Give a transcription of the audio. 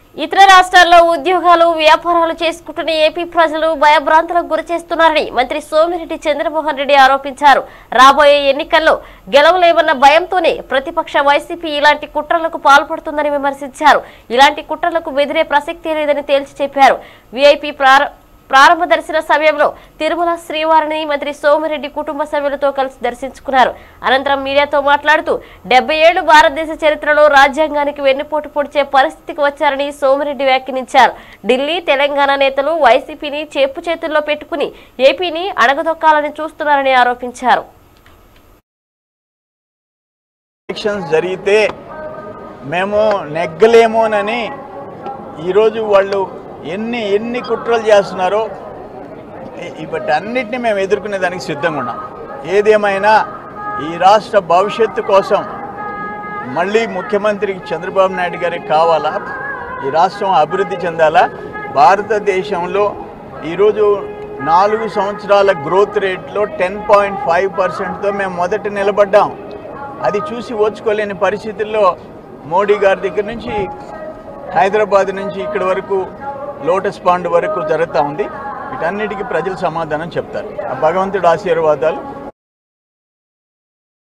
ఇతర రాష్ట్రాల్లో ఉద్యోగాలు వ్యాపారాలు చేసుకుంటున్న ఏపీ ప్రజలు భయభ్రాంతులకు గురి చేస్తున్నారని మంత్రి సోమిరెడ్డి చంద్రమోహన్ రెడ్డి ఆరోపించారు రాబోయే ఎన్నికల్లో గెలవలేమన్న భయంతోనే ప్రతిపక్ష వైసీపీ ఇలాంటి కుట్రలకు పాల్పడుతుందని విమర్శించారు ఇలాంటి కుట్రలకు బెదిరే ప్రసక్తే లేదని తేల్చి చెప్పారు వీఐపీ ప్రార ప్రారంభ దర్శన సమయంలో తిరుమల శ్రీవారిని మంత్రి సోమిరెడ్డి కుటుంబ సభ్యులతో కలిసి దర్శించుకున్నారు అనంతరం మీడియాతో మాట్లాడుతూ డెబ్బై ఏళ్లు భారతదేశ చరిత్రలో రాజ్యాంగానికి వెన్నుపోటు పొడిచే పరిస్థితికి వచ్చారని సోమిరెడ్డి వ్యాఖ్యానించారు ఢిల్లీ తెలంగాణ నేతలు వైసీపీని చేపు చేతుల్లో పెట్టుకుని ఏపీని అణగదొక్కాలని చూస్తున్నారని ఆరోపించారు ఎలక్షన్స్ జరిగితే మేము నెగ్గలేమోనని ఈరోజు వాళ్ళు ఎన్ని ఎన్ని కుట్రలు చేస్తున్నారో వీటన్నిటిని మేము ఎదుర్కొనే దానికి సిద్ధంగా ఉన్నాం ఏదేమైనా ఈ రాష్ట్ర భవిష్యత్తు కోసం మళ్ళీ ముఖ్యమంత్రికి చంద్రబాబు నాయుడు గారికి కావాలా ఈ రాష్ట్రం అభివృద్ధి చెందాలా భారతదేశంలో ఈరోజు నాలుగు సంవత్సరాల గ్రోత్ రేట్లో టెన్ పాయింట్ ఫైవ్ పర్సెంట్తో మేము మొదట నిలబడ్డాం అది చూసి ఓర్చుకోలేని పరిస్థితుల్లో మోడీ గారి దగ్గర నుంచి హైదరాబాద్ నుంచి ఇక్కడి వరకు లోటస్ పాండ్ వరకు జరుగుతూ ఉంది వీటన్నిటికీ ప్రజలు సమాధానం చెప్తారు ఆ భగవంతుడు ఆశీర్వాదాలు